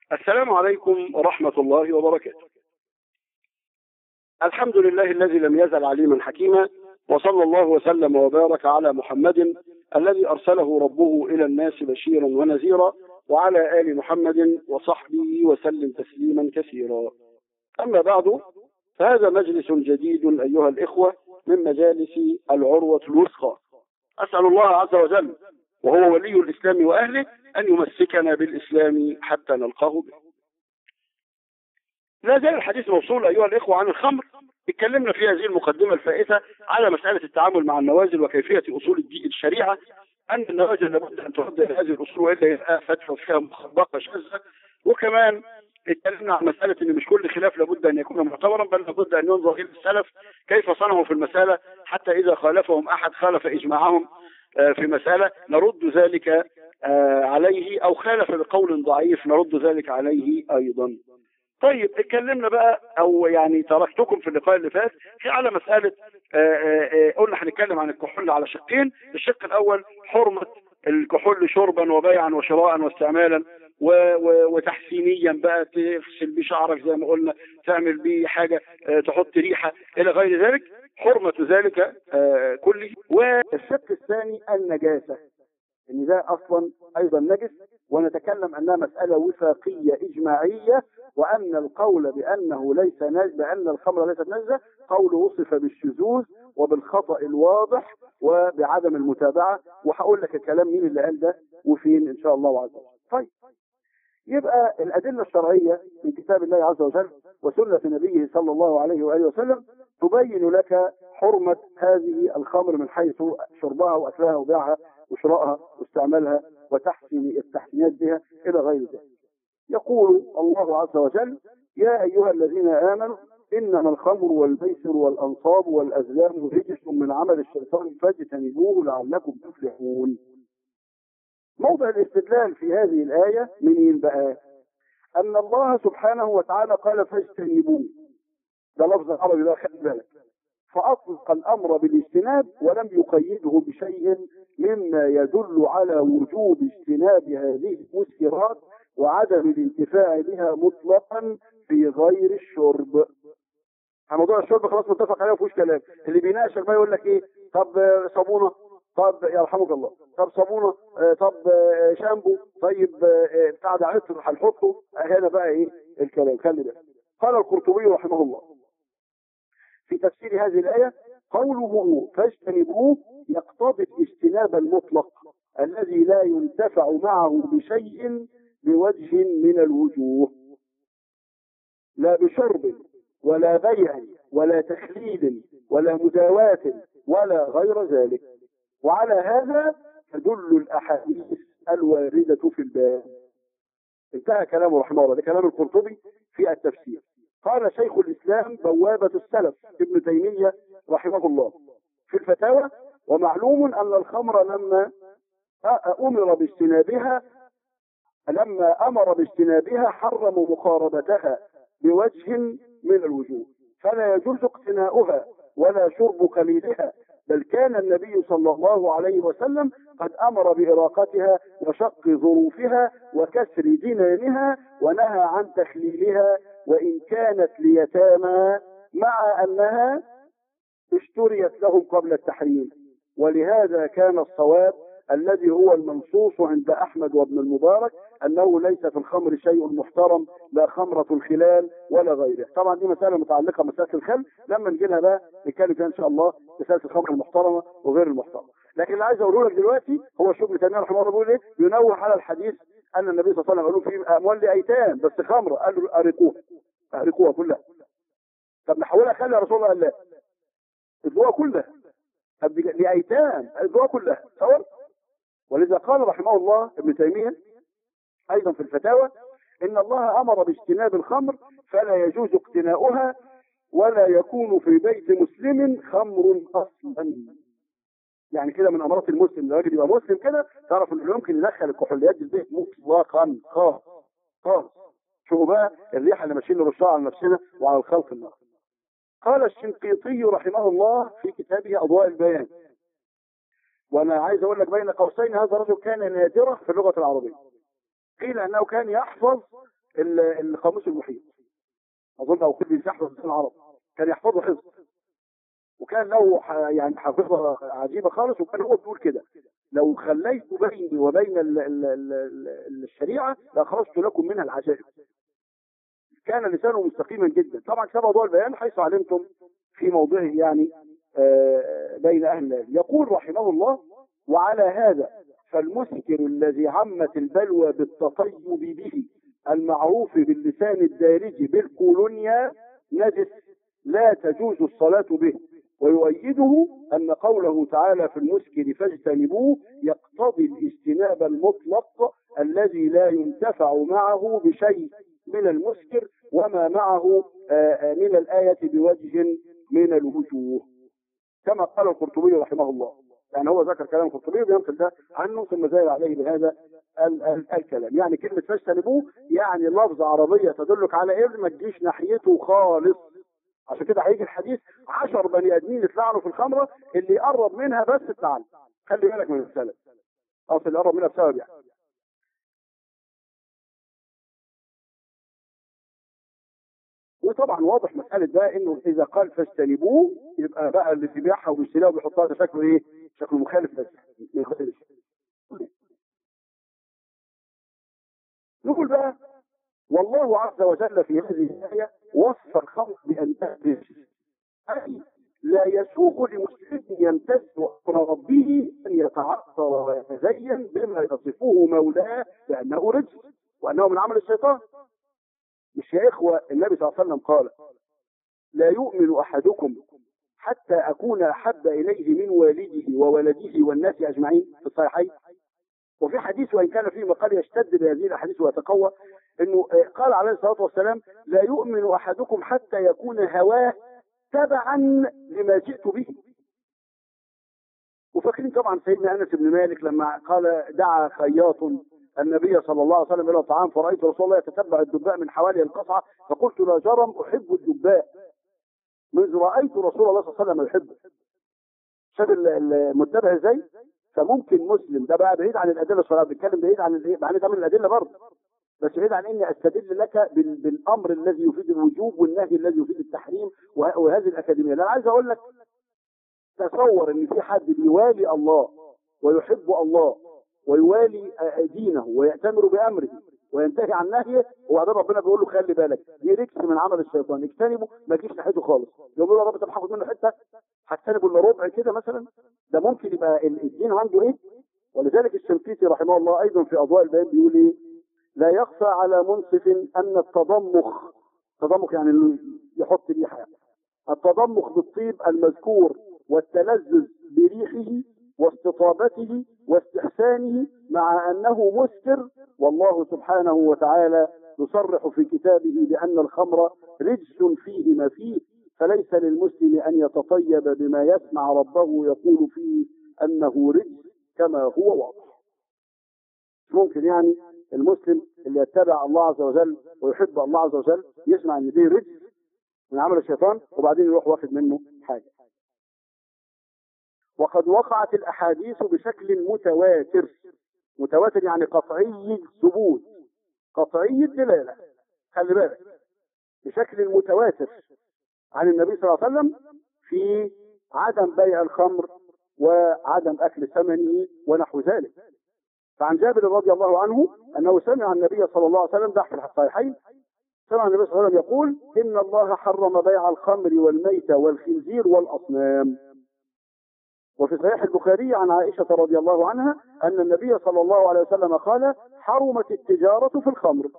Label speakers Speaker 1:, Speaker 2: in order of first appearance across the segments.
Speaker 1: السلام عليكم ورحمة الله وبركاته. الحمد لله الذي لم يزل عليما حكيما وصلى الله وسلم وبارك على محمد الذي أرسله ربه إلى الناس بشيرا ونذيرا وعلى آل محمد وصحبه وسلم تسليما كثيرا. أما بعد فهذا مجلس جديد أيها الإخوة من مجالس العروة الوثقى. أسأل الله عز وجل وهو ولي الإسلام وأهله أن يمسكنا بالإسلام حتى نلقاه به لا زال الحديث موصول أيها الإخوة عن الخمر اتكلمنا في هذه المقدمة الفائتة على مسألة التعامل مع النوازل وكيفية أصول الدين الشريعة أن النوازل لابد أن ترد إلى هذه الأصول وإلا يبقى فتوى فيها مخبطة شاذة وكمان اتكلمنا عن مسألة أن مش كل خلاف لابد أن يكون معتبرا بل لابد أن ينظر إلى السلف كيف صنعوا في المسألة حتى إذا خالفهم أحد خالف إجماعهم في مسألة نرد ذلك عليه أو خالف بقول ضعيف نرد ذلك عليه أيضا طيب اتكلمنا بقى او يعني تركتكم في اللقاء اللي فات في على مساله قلنا هنتكلم عن الكحول على شقين الشق الاول حرمه الكحول شربا وبيعا وشراء واستعمالا و و وتحسينيا بقى تغسل بيه شعرك زي ما قلنا تعمل بيه حاجه تحط ريحه الى غير ذلك حرمه ذلك كله والشق الثاني النجاسه ان ده اصلا ايضا نجس ونتكلم انها مساله وفاقيه اجماعيه وان القول بانه ليس نج... بان الخمر ليست نجسه قول وصف بالشذوذ وبالخطا الواضح وبعدم المتابعه وهقول لك الكلام مين اللي قال ده وفين ان شاء الله عز وجل. طيب يبقى الادله الشرعيه من كتاب الله عز وجل وسنه نبيه صلى الله عليه واله وسلم تبين لك حرمه هذه الخمر من حيث شربها واكلها وبيعها وشرائها واستعمالها وتحسين التحسينات بها الى غير ذلك. يقول الله عز وجل: يا ايها الذين امنوا انما الخمر والميسر والانصاب والازلام رجس من عمل الشيطان فاجتنبوه لعلكم تفلحون. موضع الاستدلال في هذه الايه منين بقى؟ ان الله سبحانه وتعالى قال فاجتنبوه. ده لفظ عربي بقى خلي بالك. فأطلق الأمر بالاجتناب ولم يقيده بشيء مما يدل على وجوب اجتناب هذه المسكرات وعدم الانتفاع بها مطلقا في غير الشرب. موضوع الشرب خلاص متفق عليه مفيهوش كلام، اللي بيناقشك بقى يقول لك ايه؟ طب صابونه طب يرحمك الله طب صابونه طب شامبو طيب بتاع ده عطر هنحطه هنا بقى ايه الكلام خلي بالك. قال القرطبي رحمه الله في تفسير هذه الآية قوله فاجتنبوه يقتضي الاجتناب المطلق الذي لا ينتفع معه بشيء بوجه من الوجوه لا بشرب ولا بيع ولا تخليد ولا مداواة ولا غير ذلك وعلى هذا تدل الأحاديث الواردة في الباب انتهى كلامه رحمه الله ده كلام القرطبي في التفسير قال شيخ الإسلام بوابة السلف ابن تيمية رحمه الله في الفتاوى ومعلوم أن الخمر لما أمر باجتنابها لما أمر باجتنابها حرم مقاربتها بوجه من الوجوه فلا يجوز اقتناؤها ولا شرب قليلها بل كان النبي صلى الله عليه وسلم قد امر باراقتها وشق ظروفها وكسر دنانها ونهى عن تخليلها وان كانت ليتامى مع انها اشتريت لهم قبل التحريم ولهذا كان الصواب الذي هو المنصوص عند احمد وابن المبارك انه ليس في الخمر شيء محترم لا خمره الخلال ولا غيره طبعا دي مساله متعلقه بمساله الخل لما نجي لها بقى نتكلم فيها ان شاء الله مساله الخمر المحترمه وغير المحترمه لكن اللي عايز اقوله لك دلوقتي هو شوف ابن تيميه رحمه الله بيقول ايه بينوه على الحديث ان النبي صلى الله عليه وسلم قال في اموال لايتام بس خمره قال له ارقوها ارقوها كلها طب نحولها خلي يا رسول الله قال لا ادوها كلها طب لايتام ادوها كلها تصور ولذا قال رحمه الله ابن تيمية أيضا في الفتاوى إن الله أمر باجتناب الخمر فلا يجوز اقتناؤها ولا يكون في بيت مسلم خمر أصلا يعني كده من أمارات المسلم الراجل يبقى مسلم كده تعرف إنه يمكن يدخل الكحوليات في البيت مطلقا خالص خالص شوفوا بقى الريحة اللي ماشيين نرشها على نفسنا وعلى الخلق النار قال الشنقيطي رحمه الله في كتابه أضواء البيان وانا عايز اقول لك بين قوسين هذا الرجل كان نادرا في اللغه العربيه قيل انه كان يحفظ ال- القاموس المحيط اظن او كل يحفظ لسان العرب كان يحفظه حفظ وكان له ح- يعني حافظه عجيبه خالص وكان هو بيقول كده لو خليت بيني وبين ال ال ال ال الشريعه لاخرجت لكم منها العجائب كان لسانه مستقيما جدا طبعا كتاب موضوع البيان حيث علمتم في موضعه يعني آه، بين اهل العلم يقول رحمه الله وعلى هذا فالمسكر الذي عمت البلوى بالتطيب به المعروف باللسان الدارج بالكولونيا نجس لا تجوز الصلاة به ويؤيده أن قوله تعالى في المسكر فاجتنبوه يقتضي الاجتناب المطلق الذي لا ينتفع معه بشيء من المسكر وما معه آه، آه، من الآية بوجه من الوجوه كما قال القرطبي رحمه الله يعني هو ذكر كلام القرطبي بينقل ده عنه ثم زاد عليه بهذا ال- ال- الكلام يعني كلمة فاجتنبوه يعني لفظ عربية تدلك على ايه ما تجيش ناحيته خالص عشان كده هيجي الحديث عشر بني ادمين يتلعنوا في الخمرة اللي يقرب منها بس اتلعن خلي بالك من المسألة اصل اللي قرب منها بسبب يعني وطبعا واضح مسألة بقى انه اذا قال فاجتنبوه يبقى بقى اللي بيبيعها وبيشتريها وبيحطها ده شكله ايه؟ شكله مخالف بس ما يخالفش. نقول بقى والله عز وجل في هذه الآية وصف الخمر بأنها رجس أي لا يسوغ لمسلم يمتد أمر ربه أن يتعطر ويتزين بما يصفه مولاه بأنه رجس وأنه من عمل الشيطان مش يا إخوة النبي صلى الله عليه وسلم قال لا يؤمن أحدكم حتى أكون أحب إليه من والده وولده والناس أجمعين في الصحيحين وفي حديث وإن كان فيه مقال يشتد بهذه الأحاديث ويتقوى أنه آه، قال عليه الصلاة والسلام لا يؤمن أحدكم حتى يكون هواه تبعا لما جئت به وفاكرين طبعا سيدنا انس بن مالك لما قال دعا خياط النبي صلى الله عليه وسلم الى طعام فرايت رسول الله يتتبع الدباء من حوالي القصعه فقلت لا جرم احب الدباء منذ رايت رسول الله صلى الله عليه وسلم يحبه شاف ال- المتبع ازاي فممكن مسلم ده بقى بعيد عن الادله الشرعيه بيتكلم بعيد عن الايه مع ان ده من الادله برضه بس بعيد عن اني استدل لك بال- بالامر الذي يفيد الوجوب والنهي الذي يفيد التحريم وه- وهذه الاكاديميه انا عايز اقول لك تصور ان في حد بيوالي الله ويحب الله ويوالي آه، دينه ويأتمر بامره وينتهي عن نهيه وبعدين ربنا بيقول له خلي بالك دي رجس من عمل الشيطان اجتنبه ما تجيش ناحيته خالص يقول له يا رب طب هاخد منه حته هجتنبه الا ربع كده مثلا ده ممكن يبقى ال- الدين عنده ايه ولذلك الشنقيطي رحمه الله ايضا في اضواء البيان بيقول ايه لا يخفى على منصف ان التضمخ تضمخ يعني انه يحط ريحه التضمخ بالطيب المذكور والتلذذ بريحه واستطابته واستحسانه مع انه مسكر والله سبحانه وتعالى يصرح في كتابه بان الخمر رجس فيه ما فيه فليس للمسلم ان يتطيب بما يسمع ربه يقول فيه انه رجس كما هو واضح مش ممكن يعني المسلم اللي يتبع الله عز وجل ويحب الله عز وجل يسمع ان دي رجس من عمل الشيطان وبعدين يروح واخد منه حاجه وقد وقعت الاحاديث بشكل متواتر متواتر يعني قطعي الثبوت قطعي الدلاله خلي بالك بشكل متواتر عن النبي صلى الله عليه وسلم في عدم بيع الخمر وعدم اكل ثمنه ونحو ذلك فعن جابر رضي الله عنه انه سمع النبي صلى الله عليه وسلم ده في الصحيحين سمع النبي صلى الله عليه وسلم يقول ان الله حرم بيع الخمر والميت والخنزير والاصنام وفي صحيح البخاري عن عائشة رضي الله عنها أن النبي صلى الله عليه وسلم قال حرمت التجارة في الخمر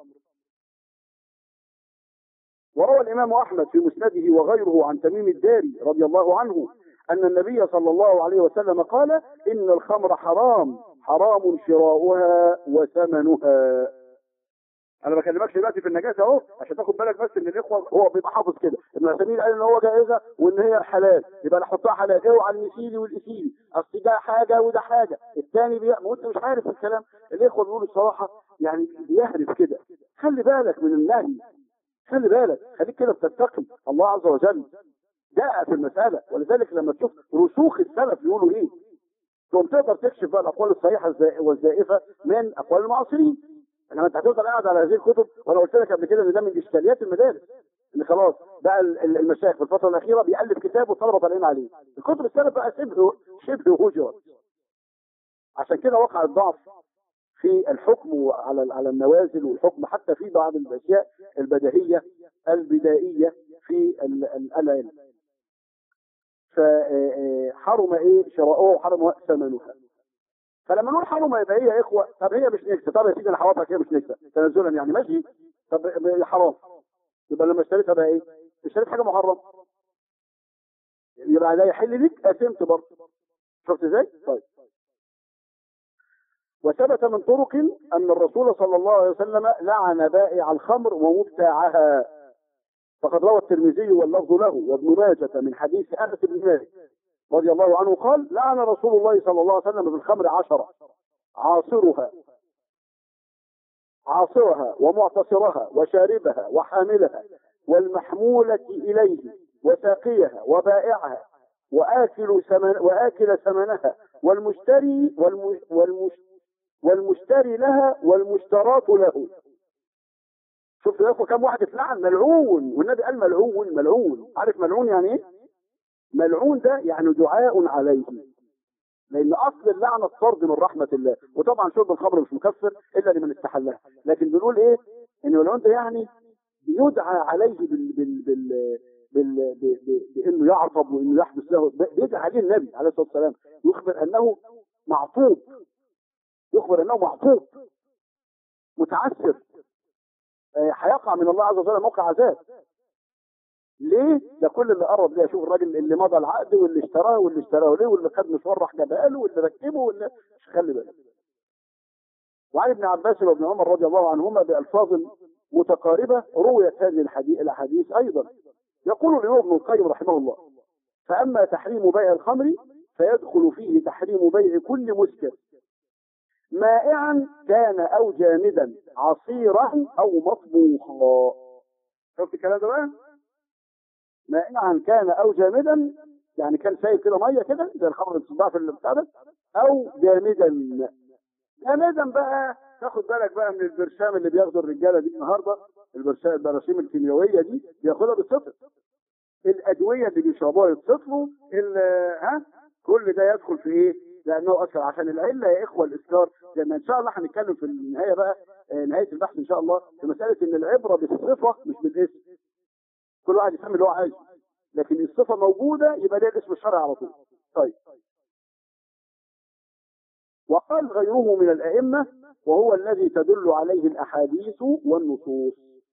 Speaker 1: وروى الإمام أحمد في مسنده وغيره عن تميم الداري رضي الله عنه أن النبي صلى الله عليه وسلم قال إن الخمر حرام حرام شراؤها وثمنها انا ما بكلمكش دلوقتي في النجاسه اهو عشان تاخد بالك بس ان الاخوه هو بيبقى حافظ كده ابن عثيمين قال ان هو جائزه وان هي حلال يبقى نحطها حلال اوعى المثيلي والاثيلي اصل ده حاجه وده حاجه الثاني بي... ما انت مش عارف الكلام الاخوه بيقولوا الصراحه يعني بيهرف كده خلي بالك من النهي خلي بالك خليك كده بتتقي الله عز وجل دقق في المساله ولذلك لما تشوف رسوخ السلف يقولوا ايه تقوم تقدر تكشف بقى الاقوال الصحيحه والزائفه من اقوال المعاصرين انما انت هتفضل قاعد على هذه الكتب وانا قلت لك قبل كده ان ده من اشكاليات المدارس ان خلاص بقى ال- ال- المشايخ في الفتره الاخيره بيالف كتاب والطلبه طالعين عليه الكتب السلف بقى شبه شبه هجر عشان كده وقع الضعف في الحكم على على النوازل والحكم حتى في بعض الاشياء البديهيه البدائيه في ال- ال- العلم فحرم ايه شراؤها وحرم ثمنها فلما نقول حرم يبقى هي يا اخوه طب هي مش نكسه طب يا سيدي انا حواطك هي مش نكسه تنزلا يعني ماشي طب يبقى حرام يبقى لما اشتريتها بقى ايه؟ اشتريت حاجه محرم يبقى ده يحل لك اثمت برضه شفت ازاي؟ طيب وثبت من طرق ان الرسول صلى الله عليه وسلم لعن بائع الخمر ومبتاعها فقد روى الترمذي واللفظ له وابن ماجه من حديث انس بن مالك رضي الله عنه قال لعن رسول الله صلى الله عليه وسلم بالخمر عشرة عاصرها عاصرها ومعتصرها وشاربها وحاملها والمحمولة إليه وساقيها وبائعها وآكل ثمن وآكل ثمنها والمشتري والم والمش والمشتري لها والمشترات له شوف يا اخوه كم واحد اتلعن ملعون والنبي قال ملعون ملعون عارف ملعون يعني ايه؟ ملعون ده يعني دعاء عليه لان اصل اللعنه الطرد من رحمه الله وطبعا شرب الخمر مش مكفر الا لمن استحلها لكن بنقول ايه ان ملعون ده يعني يدعى عليه بال بال بال بال ب- ب- بانه يعصب وانه يحدث له بيدعى عليه النبي عليه الصلاه والسلام يخبر انه معطوب يخبر انه معطوب متعسر آه، هيقع من الله عز وجل موقع عذاب ليه؟ ده كل اللي قرب ليه اشوف الراجل اللي مضى العقد واللي اشتراه واللي اشتراه ليه واللي خد مشوار راح جابها له واللي ركبه واللي مش خلي بالك. وعن ابن عباس وابن عمر رضي الله عنهما بألفاظ متقاربة رويت هذه الحديث الأحاديث أيضا يقول الإمام ابن القيم رحمه الله فأما تحريم بيع الخمر فيدخل فيه تحريم بيع كل مسكر مائعا كان أو جامدا عصيرا أو مطبوخا شفت الكلام ده بقى؟ مائعا كان او جامدا يعني كان سايب كده ميه كده زي الخمر اللي بتتباع في البتاع ده او جامدا جامدا بقى تاخد بالك بقى من البرشام اللي بياخده الرجاله دي النهارده البرشام البراشيم الكيميائيه دي بياخدها بالسطر الادويه اللي بيشربوها يتصفوا ال- ها كل ده يدخل في ايه؟ لانه اسكر عشان العله يا اخوه الاسكار زي ما ان شاء الله هنتكلم في النهايه بقى آه، نهايه البحث ان شاء الله في مساله ان العبره بالصفه مش بالاسم كل واحد يسمي اللي هو عايزه لكن الصفه موجوده يبقى ده الاسم الشرعي على طول طيب وقال غيره من الائمه وهو الذي تدل عليه الاحاديث والنصوص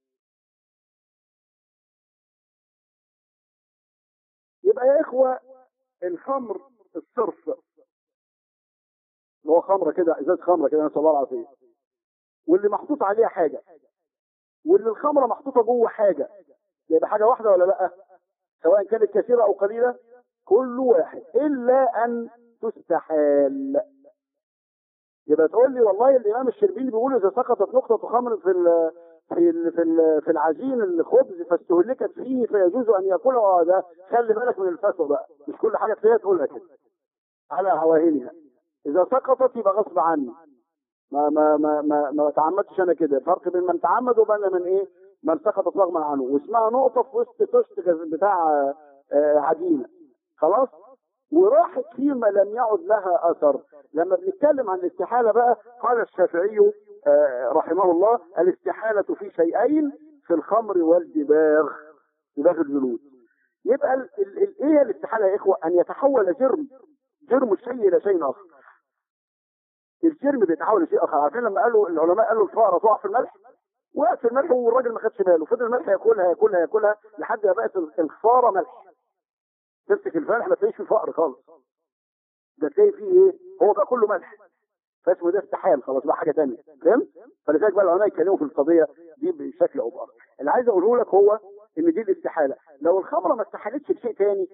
Speaker 1: يبقى يا اخوه الخمر الصرف اللي هو خمره كده ازاز خمره كده نسال الله العافيه واللي محطوط عليها حاجه واللي الخمره محطوطه جوه حاجه يبقى حاجه واحده ولا لا سواء كانت كثيره او قليله كل واحد الا ان تستحال يبقى تقول لي والله الامام الشربيني بيقول اذا سقطت نقطه خمر في ال في ال في ال في العجين الخبز فاستهلكت فيه فيجوز ان ياكلها آه ده خلي بالك من الفتوى بقى مش كل حاجه تلاقيها تقولها كده على هواهنها اذا سقطت يبقى غصب عني ما ما ما ما, ما تعمدتش انا كده فرق بين من تعمد وبين من ايه من سقطت رغما عنه واسمها نقطه في وسط طشت بتاع آه، عجينه خلاص وراحت فيما لم يعد لها اثر لما بنتكلم عن الاستحاله بقى قال الشافعي آه، رحمه الله الاستحاله في شيئين في الخمر والدباغ دباغ الجلود يبقى ال- ال- ال- ايه الاستحاله يا اخوه ان يتحول جرم جرم الشيء الى شيء اخر الجرم بيتحول لشيء اخر عارفين لما قالوا العلماء قالوا الفأرة تقع في الملح وقعت في الملح والراجل ما خدش باله فضل الملح ياكلها ياكلها ياكلها لحد ما بقت الخساره ملح تمسك الفلح ما تلاقيش فيه فقر خالص ده تلاقي فيه ايه هو بقى كله ملح فاسمه ده استحال خلاص بقى حاجه ثانيه فهمت فلذلك بقى العلماء يتكلموا في القضيه دي بشكل او باخر اللي عايز اقوله لك هو ان دي الاستحاله لو الخمره ما استحالتش لشيء ثاني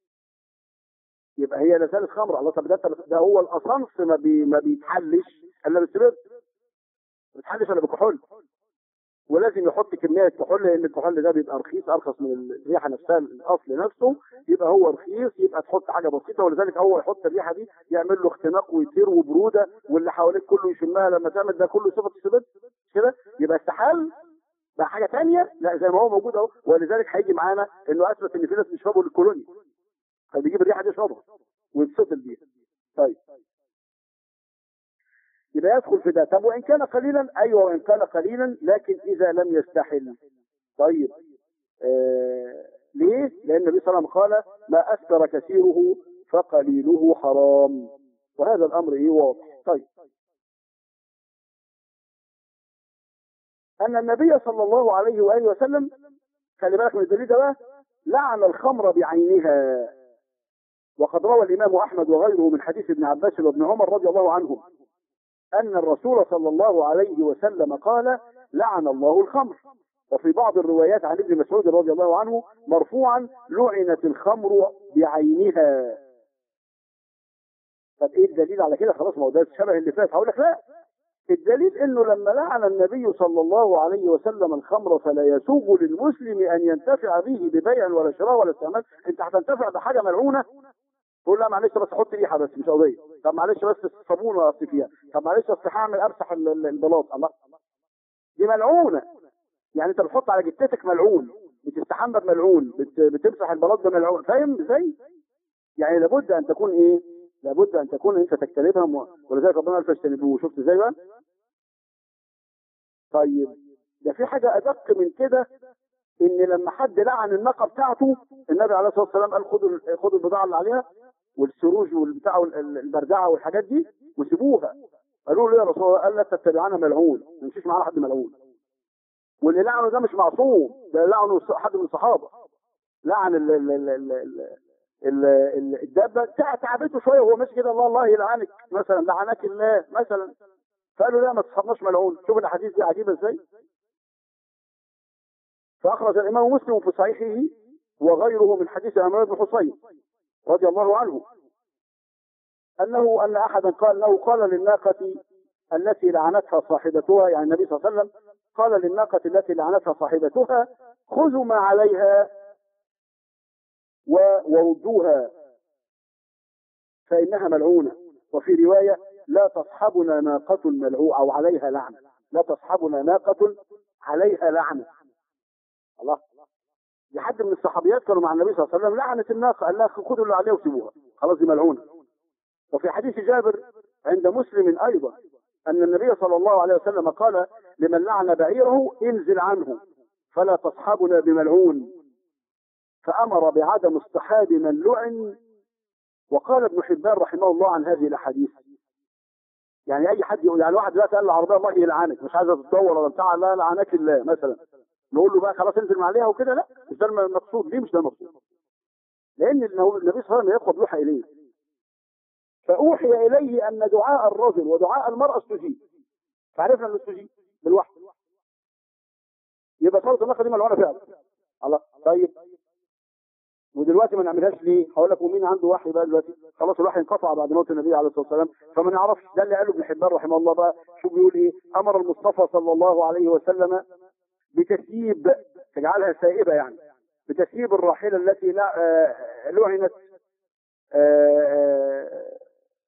Speaker 1: يبقى هي لا زالت خمره الله طب ده ده هو الاصنف ما بي ما بيتحلش الا بالسبب ما بيتحلش الا بكحول ولازم يحط كميه كحول لان الكحول ده بيبقى رخيص ارخص من الريحه نفسها الاصل نفسه يبقى هو رخيص يبقى تحط حاجه بسيطه ولذلك هو يحط الريحه دي يعمل له اختناق ويطير وبروده واللي حواليك كله يشمها لما تعمل ده كله صفه السبت كده يبقى استحال بقى حاجه ثانيه لا زي ما هو موجود اهو ولذلك هيجي معانا انه اثبت ان في ناس بيشربوا الكولوني فبيجيب الريحه دي يشربها ويتسطل بيها طيب يبقى يدخل في ده طب وان كان قليلا ايوه وان كان قليلا لكن اذا لم يستحل طيب آه ليه؟ لان النبي صلى الله عليه وسلم قال ما اسكر كثيره فقليله حرام وهذا الامر ايه واضح طيب ان النبي صلى الله عليه واله وسلم خلي بالك من الدليل ده بقى لعن الخمر بعينها وقد روى الامام احمد وغيره من حديث ابن عباس وابن عمر رضي الله عنهم ان الرسول صلى الله عليه وسلم قال لعن الله الخمر وفي بعض الروايات عن ابن مسعود رضي الله عنه مرفوعا لعنت الخمر بعينها طب ايه الدليل على كده خلاص ما هو ده شبه اللي فات هقول لك لا الدليل انه لما لعن النبي صلى الله عليه وسلم الخمر فلا يسوغ للمسلم ان ينتفع به ببيع ولا شراء ولا استعمال انت هتنتفع بحاجه ملعونه تقول لا معلش بس حط ريحه بس مش قضيه طب معلش بس الصابون اصل فيها طب معلش اصل هعمل امسح البلاط الله دي ملعونه يعني انت بتحط على جتتك ملعون بتستحمى بملعون بت... بتمسح البلاط بملعون فاهم ازاي؟ يعني لابد ان تكون ايه؟ لابد ان تكون انت تجتنبها م... ولذلك ربنا قال فاجتنبوه شفت ازاي بقى؟ طيب ده في حاجه ادق من كده ان لما حد لعن الناقه بتاعته النبي عليه الصلاه والسلام قال خدوا خدوا البضاعه اللي عليها والسروج والبتاع والبردعه والحاجات دي وسيبوها قالوا له يا رسول الله قال لا تتبعنا ملعون ما يمشيش معانا حد ملعون واللي لعنه ده مش معصوم ده لعنه حد من الصحابه لعن ال ال ال ال ال ال الدابه تعبته شويه وهو ماشي كده الله الله يلعنك مثلا لعنك الله مثلا فقالوا لا ما تصحبناش ملعون شوف الاحاديث دي عجيبه ازاي فاخرج الامام مسلم في صحيحه وغيره من حديث عمران بن حصين رضي الله عنه انه ان احدا قال له قال للناقه التي لعنتها صاحبتها يعني النبي صلى الله عليه وسلم قال للناقة التي لعنتها صاحبتها خذوا ما عليها وردوها فإنها ملعونة وفي رواية لا تصحبنا ناقة ملعونة أو عليها لعنة لا تصحبنا ناقة عليها لعنة الله دي حد من الصحابيات كانوا مع النبي صلى الله عليه وسلم لعنت الناقة قال لها خذوا اللي عليها وسيبوها خلاص دي ملعونة وفي حديث جابر عند مسلم أيضا أن النبي صلى الله عليه وسلم قال لمن لعن بعيره انزل عنه فلا تصحبنا بملعون فأمر بعدم اصطحاب من لعن وقال ابن حبان رحمه الله عن هذه الأحاديث يعني أي حد يقول يعني واحد دلوقتي قال العربية الله يلعنك مش عايزة تتدور ولا بتاع لا لعنك الله مثلا نقول له بقى خلاص انزل عليها وكده لا مش ده المقصود ليه مش ده المقصود لأن النبي صلى الله عليه وسلم يخطب يوحى إليه فأوحي إليه أن دعاء الرجل ودعاء المرأة استجيب فعرفنا أنه استجيب بالوحي يبقى صلاة النقطة دي ملعونة فعلا الله طيب ودلوقتي ما نعملهاش ليه؟ هقول لك ومين عنده وحي بقى دلوقتي؟ خلاص الوحي انقطع بعد موت النبي عليه الصلاه والسلام فما نعرفش ده اللي قاله ابن حبان رحمه الله بقى شو بيقول ايه؟ امر المصطفى صلى الله عليه وسلم بتسييب تجعلها سائبه يعني بتسييب الراحله التي لا آه لعنت آه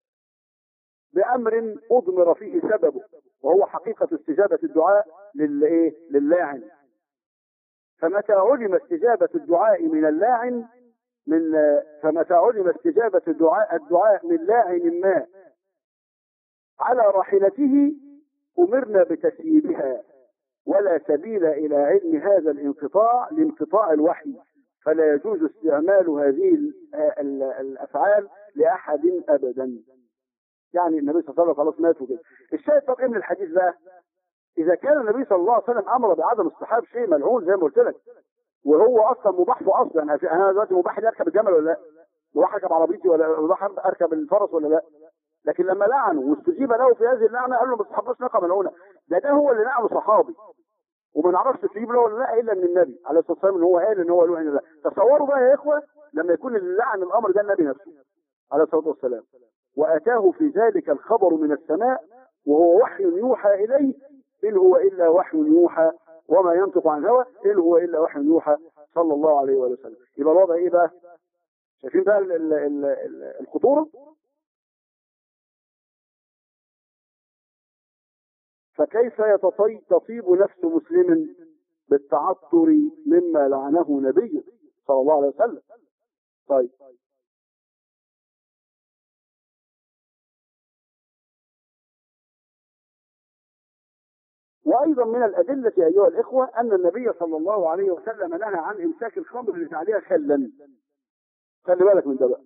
Speaker 1: بأمر أضمر فيه سببه وهو حقيقة استجابة الدعاء للإيه؟ للاعن فمتى علم استجابة الدعاء من اللاعن من فمتى علم استجابة الدعاء الدعاء من لاعن ما على راحلته أمرنا بتسييبها ولا سبيل إلى علم هذا الانقطاع لانقطاع الوحي فلا يجوز استعمال هذه الأفعال لأحد أبدا يعني النبي صلى الله عليه وسلم خلاص مات وكده الشاهد طب ايه من الحديث ده اذا كان النبي صلى الله عليه وسلم امر بعدم اصطحاب شيء ملعون زي ما قلت لك وهو اصلا مباح في اصلا انا دلوقتي مباح لي اركب الجمل ولا لا مباح اركب عربيتي ولا مباح اركب الفرس ولا لا لكن لما لعنه واستجيب له في هذه اللعنه قال له ما تصحبوش ناقه ملعونه ده ده هو اللي لعنه صحابي وما نعرفش تجيب له ولا لا الا من النبي عليه الصلاه والسلام ان هو قال ان هو لعن الله تصوروا بقى يا اخوه لما يكون اللي لعن الامر ده النبي نفسه عليه الصلاه والسلام واتاه في ذلك الخبر من السماء وهو وحي يوحى اليه ان هو الا وحي يوحى وما ينطق عن الهوى ان هو الا وحي يوحى صلى الله عليه وآله وسلم يبقى الوضع ايه بقى شايفين بقى ال- ال- ال- ال- الخطوره فكيف يتطي- تطيب نفس مسلم بالتعطر مما لعنه نبيه صلى الله عليه وسلم طيب وأيضا من الأدلة أيها الإخوة أن النبي صلى الله عليه وسلم نهى عن إمساك الخمر اللي عليها خلا خلي بالك من ده بقى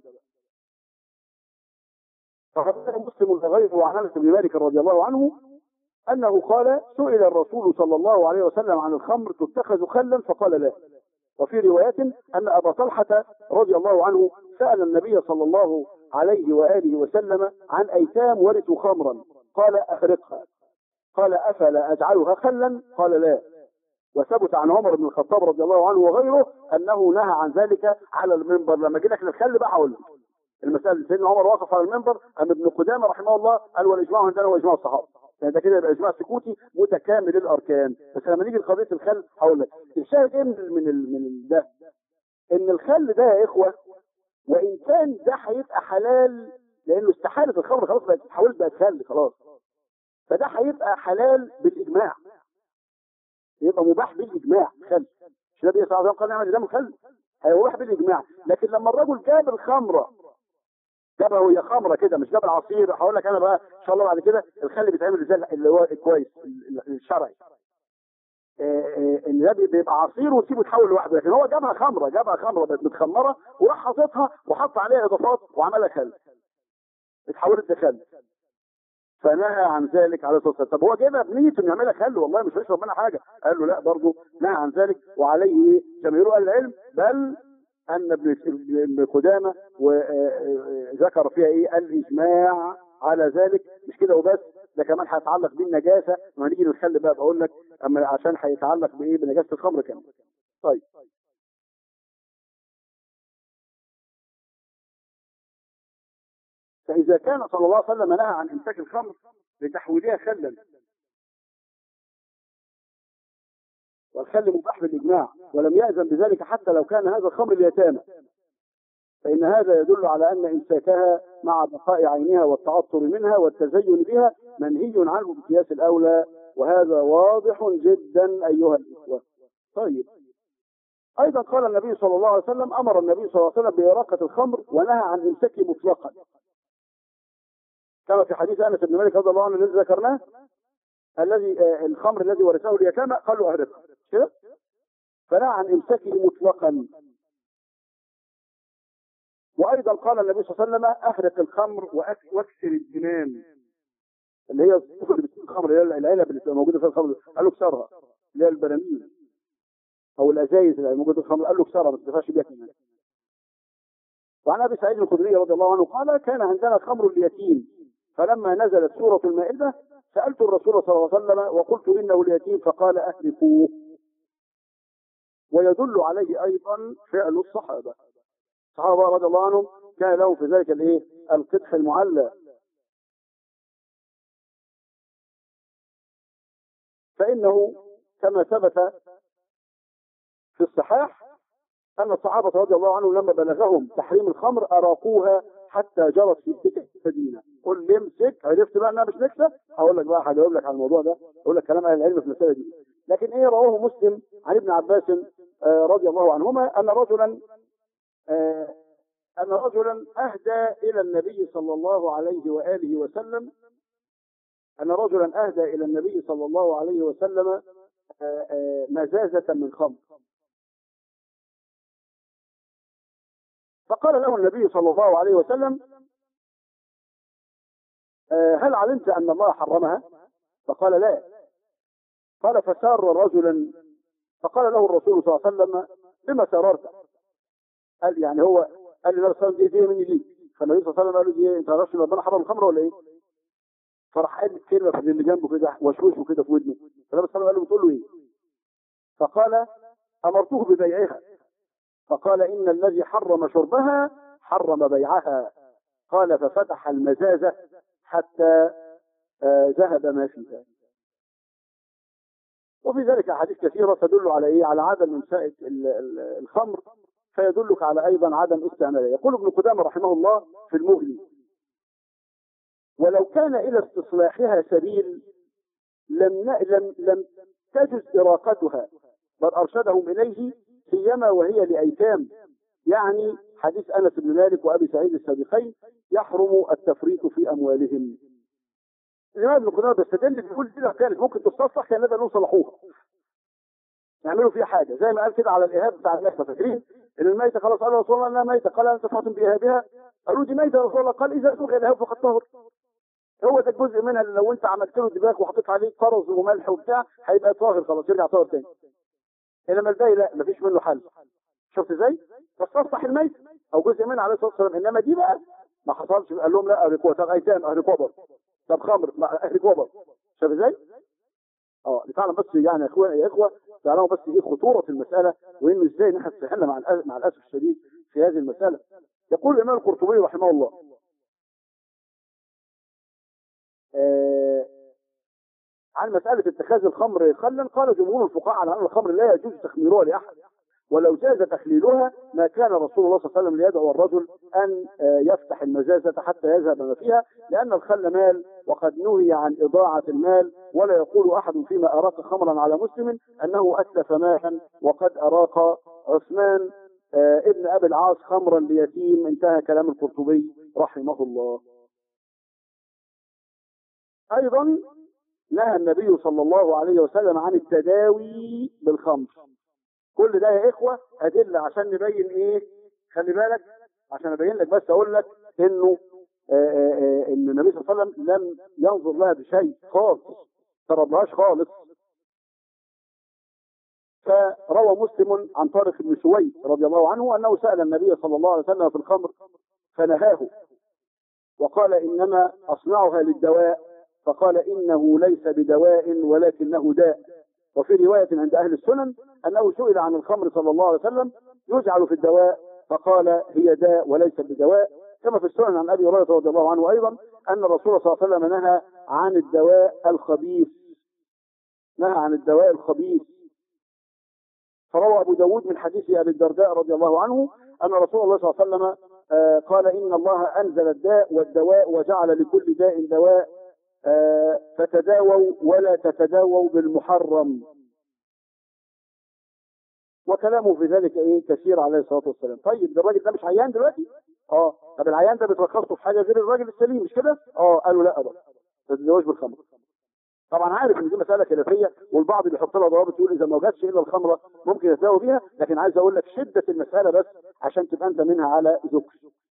Speaker 1: فقد روى مسلم وغيره عن انس بن مالك رضي الله عنه انه قال سئل الرسول صلى الله عليه وسلم عن الخمر تتخذ خلا فقال لا وفي روايات ان ابا طلحه رضي الله عنه سال النبي صلى الله عليه واله وسلم عن ايتام ورثوا خمرا قال احرقها قال افلا اجعلها خلا قال لا وثبت عن عمر بن الخطاب رضي الله عنه وغيره انه نهى عن ذلك على المنبر لما جينا احنا الخل بقى هقول لك المسألة سيدنا عمر وقف على المنبر أم ابن قدامة رحمه الله قال والإجماع عندنا هو إجماع الصحابة يعني ده كده يبقى إجماع سكوتي متكامل الأركان بس لما نيجي لقضية الخل هقول لك الشاهد إيه من ال من ال من ال ده إن الخل ده يا إخوة وإن كان ده هيبقى حلال لأنه استحالة الخمر خلاص بقت حولت بقت خل خلاص فده هيبقى حلال بالإجماع يبقى مباح بالإجماع خل مش النبي صلى الله عليه وسلم قال نعمل ده من خل هيبقى مباح بالإجماع لكن لما الرجل جاب الخمرة جابها وهي خمره كده مش جاب العصير هقول لك انا بقى ان شاء الله بعد كده الخل بيتعمل ازاي اللي هو الكويس الشرعي ان ده بيبقى عصير وتسيبه يتحول لوحده لكن هو جابها خمره جابها خمره بقت متخمره وراح حاططها وحط عليها اضافات وعملها خل اتحولت لخل فنهى عن ذلك عليه الصلاه والسلام طب هو جايبها بنيته انه يعملها خل والله مش هيشرب منها حاجه قال له لا برضه نهى عن ذلك وعليه جماهير اهل العلم بل ان ابن ابن قدامه وذكر فيها ايه الاجماع على ذلك مش كده وبس ده كمان هيتعلق بالنجاسه لما نيجي نخلي بقى بقول لك اما عشان هيتعلق بايه بنجاسه الخمر كمان طيب فاذا كان صلى الله عليه وسلم نهى عن امساك الخمر لتحويلها خلا والخل مباح بالاجماع ولم يأذن بذلك حتى لو كان هذا الخمر اليتامى فإن هذا يدل على أن إمساكها مع بقاء عينها والتعطر منها والتزين بها منهي عنه بقياس الأولى وهذا واضح جدا أيها الإخوة طيب أيضا قال النبي صلى الله عليه وسلم أمر النبي صلى الله عليه وسلم بإراقة الخمر ونهى عن إمساكه مطلقا كما في حديث أنس بن مالك رضي الله عنه الذي ذكرناه الذي آه الخمر الذي ورثه اليتامى قال له أهرقه كده فنهى عن إمساكه مطلقا وايضا قال النبي صلى الله عليه وسلم احرق الخمر واكسر الجنان اللي هي اللي بتكون الخمر اللي هي العلب اللي بتبقى موجوده في الخمر قال له اكسرها اللي هي البراميل او الازايز اللي موجوده في الخمر قال له اكسرها ما تدفعش بيها كمان وعن ابي سعيد الخدري رضي الله عنه قال كان عندنا خمر اليتيم فلما نزلت سوره المائده سالت الرسول صلى الله عليه وسلم وقلت انه اليتيم فقال اهلكوه ويدل عليه ايضا فعل الصحابه الصحابة رضي الله عنهم كان لهم في ذلك الايه القدح المعلى فإنه كما ثبت في الصحاح أن الصحابة رضي الله عنهم لما بلغهم تحريم الخمر أراقوها حتى جرت في سكة المدينة قل لي امسك عرفت بقى انها مش نكسة هقول لك بقى هجاوب لك على الموضوع ده اقول لك كلام اهل العلم في المسألة دي لكن ايه رواه مسلم عن ابن عباس آه رضي الله عنهما ان رجلا آه أن رجلا أهدى إلى النبي صلى الله عليه وآله وسلم أن رجلا أهدى إلى النبي صلى الله عليه وسلم مزازة من خمر فقال له النبي صلى الله عليه وسلم هل علمت أن الله حرمها فقال لا قال فسار رجلا فقال له الرسول صلى الله عليه وسلم لما سررت قال يعني هو قال لي النبي صلى الله عليه وسلم دي مني ليه فالنبي صلى الله عليه وسلم قال له دي انت عرفت ربنا حرم الخمر ولا ايه فراح قال كلمه في اللي جنبه كده وشوشه كده في ودنه فالنبي صلى الله عليه وسلم قال له بتقول له ايه فقال امرته ببيعها فقال ان الذي حرم شربها حرم بيعها قال ففتح المزازه حتى آه ذهب ما فيها وفي ذلك احاديث كثيره تدل على ايه على عدم انشاء الخمر فيدلك على ايضا عدم استعماله يقول ابن قدامه رحمه الله في المغني ولو كان الى استصلاحها سبيل لم لم لم تجز اراقتها بل ارشدهم اليه سيما وهي لايتام يعني حديث انس بن مالك وابي سعيد السابقين يحرم التفريط في اموالهم الامام ابن قدامه بيستدل بيقول دي لو كانت ممكن تستصلح كان نقدر نوصل صلحوها يعملوا فيها حاجه زي ما قال كده على الايهاب بتاع الميته فاكرين ان الميته خلاص قال رسول الله انها ميته قال انت فاطم بايهابها قالوا دي ميته رسول الله قال اذا سمع الايهاب فقد طهر هو ده الجزء منها اللي لو انت عملت له دباك وحطيت عليه قرز وملح وبتاع هيبقى طاهر خلاص يرجع طاهر تاني انما الباقي لا مفيش منه حل شفت ازاي؟ فاستصلح الميت او جزء منها عليه الصلاه والسلام انما دي بقى ما حصلش قال لهم لا اهلكوها طب ايتام اهلكوها طب خمر اهلكوها برضه شايف ازاي؟ اه تعلم بس يعني يا اخوان يا اخوه تعلموا بس ايه خطوره المساله وانه ازاي نحن استحلنا مع مع الاسف الشديد في هذه المساله يقول الامام القرطبي رحمه الله آه عن مسألة اتخاذ الخمر خلا قال جمهور الفقهاء على أن الخمر لا يجوز تخميرها لأحد ولو جاز تخليلها ما كان رسول الله صلى الله عليه وسلم ليدعو الرجل أن يفتح المزازة حتى يذهب ما فيها لأن الخل مال وقد نهي عن إضاعة المال ولا يقول أحد فيما أراق خمرا على مسلم أنه أتلف مالا وقد أراق عثمان ابن أبي العاص خمرا ليتيم انتهى كلام القرطبي رحمه الله أيضا نهى النبي صلى الله عليه وسلم عن التداوي بالخمر كل ده يا إخوة أدلة عشان نبين إيه خلي بالك عشان أبين لك بس أقول لك إنه آآ آآ إن النبي صلى الله عليه وسلم لم ينظر لها بشيء خالص تربهاش خالص فروى مسلم عن طارق بن سويد رضي الله عنه أنه سأل النبي صلى الله عليه وسلم في الخمر فنهاه وقال إنما أصنعها للدواء فقال إنه ليس بدواء ولكنه داء وفي رواية عند أهل السنن أنه سئل عن الخمر صلى الله عليه وسلم يجعل في الدواء فقال هي داء وليس بدواء كما في السنن عن أبي هريرة رضي الله عنه أيضا أن الرسول صلى الله عليه وسلم نهى عن الدواء الخبيث نهى عن الدواء الخبيث فروى أبو داود من حديث أبي الدرداء رضي الله عنه أن رسول الله صلى الله عليه وسلم آه قال إن الله أنزل الداء والدواء وجعل لكل داء دواء آه فتداووا ولا تتداووا بالمحرم وكلامه في ذلك ايه كثير عليه الصلاه والسلام طيب ده الراجل ده مش عيان دلوقتي اه طب العيان ده بترخصه في حاجه غير الراجل السليم مش كده اه قالوا لا بقى ما تتزوجش بالخمر طبعا عارف ان دي مساله خلافيه والبعض بيحط لها ضوابط يقول اذا ما وجدش الا الخمره ممكن يتداوى بيها لكن عايز اقول لك شده المساله بس عشان تبقى انت منها على ذكر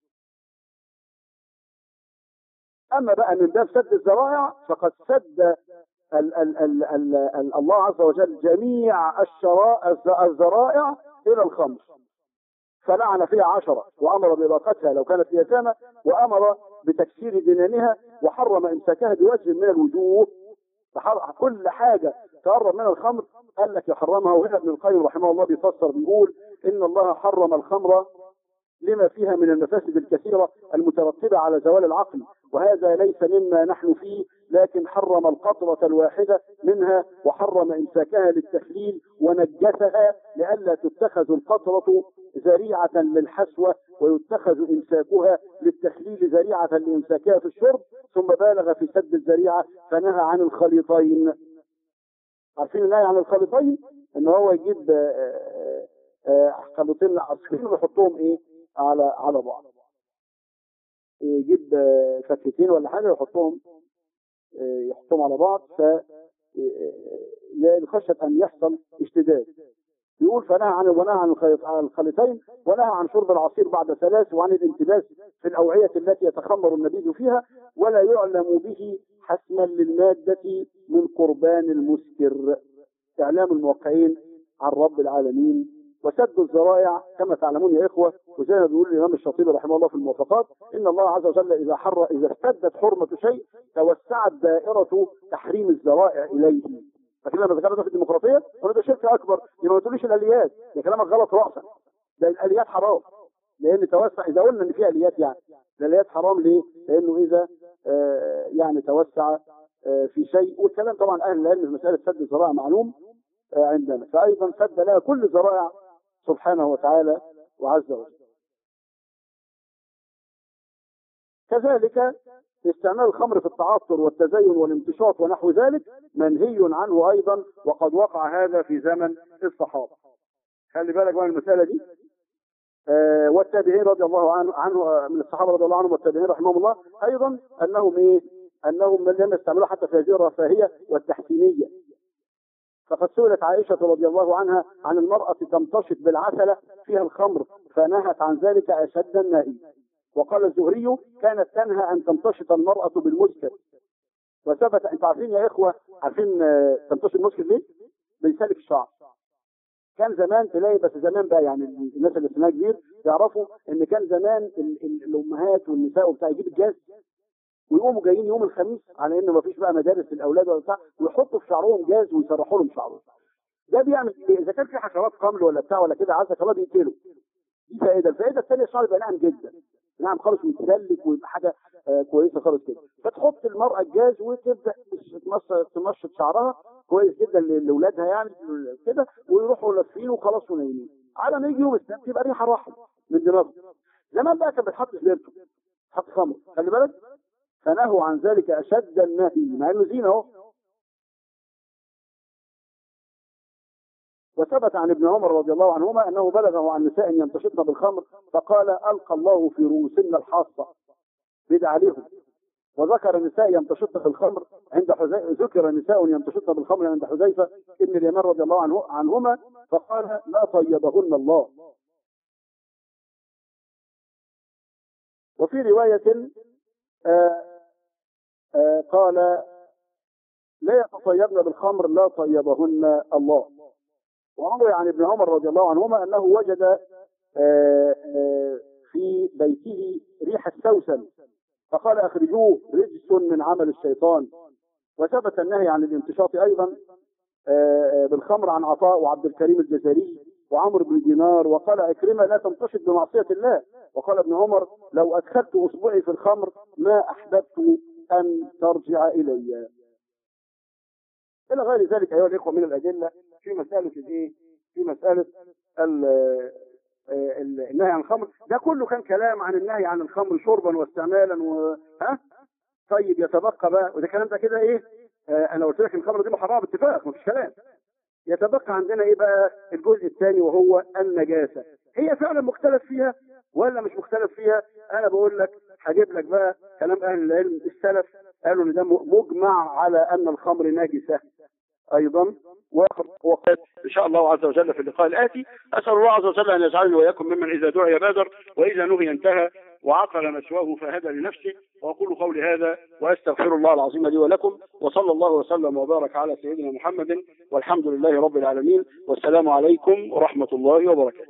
Speaker 1: اما بقى من باب سد الذرائع فقد سد ال ال ال ال ال الله عز وجل جميع الذرائع الى الخمر فلعن فيها عشرة وأمر بإراقتها لو كانت يتامى وأمر بتكسير جنانها وحرم إمساكها بوجه من الوجوه كل حاجة تقرب من الخمر قال لك يحرمها وهنا ابن القيم رحمه الله بيفسر بيقول إن الله حرم الخمر لما فيها من المفاسد الكثيرة المترتبة على زوال العقل وهذا ليس مما نحن فيه لكن حرم القطرة الواحدة منها وحرم إمساكها للتخليل ونجسها لئلا تتخذ القطرة ذريعة للحسوة ويتخذ إمساكها للتخليل ذريعة لإمساكها في الشرب ثم بالغ في سد الذريعة فنهى عن الخليطين عارفين النهي عن الخليطين ان هو يجيب خليطين عصفين ويحطهم ايه على على بعض يجيب فكتين ولا حاجه يحطهم يحطهم على بعض ف لخشيه ان يحصل اشتداد يقول فنهى عن ونهى عن الخليطين ونهى عن شرب العصير بعد ثلاث وعن الانتباس في الاوعيه التي يتخمر النبيذ فيها ولا يعلم به حسما للماده من قربان المسكر اعلام الموقعين عن رب العالمين وسد الذرائع كما تعلمون يا إخوة وزي ما بيقول الإمام الشاطبي رحمه الله في الموافقات إن الله عز وجل إذا حر إذا اشتدت حرمة شيء توسعت دائرة تحريم الذرائع إليه لكن لما ذكرنا في الديمقراطية قلنا ده شرك أكبر يبقى ما تقوليش الآليات ده كلامك غلط رأسا ده الآليات حرام لأن توسع إذا قلنا إن في آليات يعني الآليات حرام ليه؟ لأنه إذا آه يعني توسع آه في شيء والكلام طبعا أهل العلم في مسألة سد الذرائع معلوم آه، عندنا فأيضا سد لها كل ذرائع سبحانه وتعالى وعز وجل كذلك استعمال الخمر في التعطر والتزين والامتشاط ونحو ذلك منهي عنه ايضا وقد وقع هذا في زمن الصحابه. خلي بالك بقى من المساله دي. آه والتابعين رضي الله عنه عنه من الصحابه رضي الله عنهم والتابعين رحمهم الله ايضا انهم ايه؟ انهم لم يستعملوا حتى في هذه الرفاهيه والتحسينيه. فقد سئلت عائشه رضي الله عنها عن المراه تمتشط بالعسله فيها الخمر فنهت عن ذلك اشد النهي. وقال الزهري كانت تنهى ان تمتشط المراه بالمسكر وثبت انتوا عارفين يا اخوه عارفين آه، تمتشط المسكر ليه؟ بيسلك الشعر كان زمان تلاقي بس زمان بقى يعني الناس اللي سنها كبير يعرفوا ان كان زمان ال- ال- الامهات والنساء وبتاع يجيب الجاز ويقوموا جايين يوم الخميس على ان مفيش بقى مدارس للاولاد ولا بتاع ويحطوا في شعرهم جاز ويسرحوا لهم شعرهم ده بيعمل ايه؟ اذا كان في حشرات قمل ولا بتاع ولا كده عزك الله بيقتله دي فائده الفائده الثانيه الشعر يبقى ناعم جدا ناعم خالص ويتسلك ويبقى حاجه آه كويسه خالص كده فتحط المراه الجاز وتبدا تمش- تمشط شعرها كويس جدا ل- لاولادها يعني كده ويروحوا لافين وخلاص ونايمين على ما يجي يوم السبت يبقى ريحه راحت من دماغهم زمان بقى كان بيتحط سبيرتو حط خمر خلي بالك فنهوا عن ذلك اشد النهي مع انه زينه اهو وثبت عن ابن عمر رضي الله عنهما انه بلغه عن نساء يمتشطن بالخمر فقال القى الله في رؤوسنا الحاصه بدع عليهم وذكر النساء يمتشطن بالخمر عند حذيفه ذكر نساء يمتشطن بالخمر عند حذيفه ابن اليمان رضي الله عنه عنهما فقال لا طيبهن الله وفي روايه آه آه قال لا يتطيبن بالخمر لا طيبهن الله وروي عن ابن عمر رضي الله عنهما انه وجد آه، آه، في بيته ريح السوسن فقال اخرجوه رجس من عمل الشيطان وثبت النهي عن الامتشاط ايضا آه، آه، بالخمر عن عطاء وعبد الكريم الجزري وعمرو بن دينار وقال عكرمه لا تمتشط بمعصيه الله وقال ابن عمر لو ادخلت اصبعي في الخمر ما احببت ان ترجع الي الى غير ذلك ايها الاخوه من الادله في مساله الايه؟ في مساله ال- آه، ال- النهي عن الخمر ده كله كان كلام عن النهي عن الخمر شربا واستعمالا و ها طيب يتبقى بقى وده الكلام ده كده ايه؟ آه انا قلت لك الخمر دي محرمه باتفاق مفيش كلام يتبقى عندنا ايه بقى الجزء الثاني وهو النجاسه هي فعلا مختلف فيها ولا مش مختلف فيها انا بقول لك هجيب لك بقى كلام اهل العلم السلف قالوا ان ده مجمع على ان الخمر نجسه ايضا واخر وقت ان شاء الله عز وجل في اللقاء الاتي اسال الله عز وجل ان يجعلني واياكم ممن اذا دعي بادر واذا نهي انتهى وعقل مسواه فهدى لنفسه واقول قولي هذا واستغفر الله العظيم لي ولكم وصلى الله وسلم وبارك على سيدنا محمد والحمد لله رب العالمين والسلام عليكم ورحمه الله وبركاته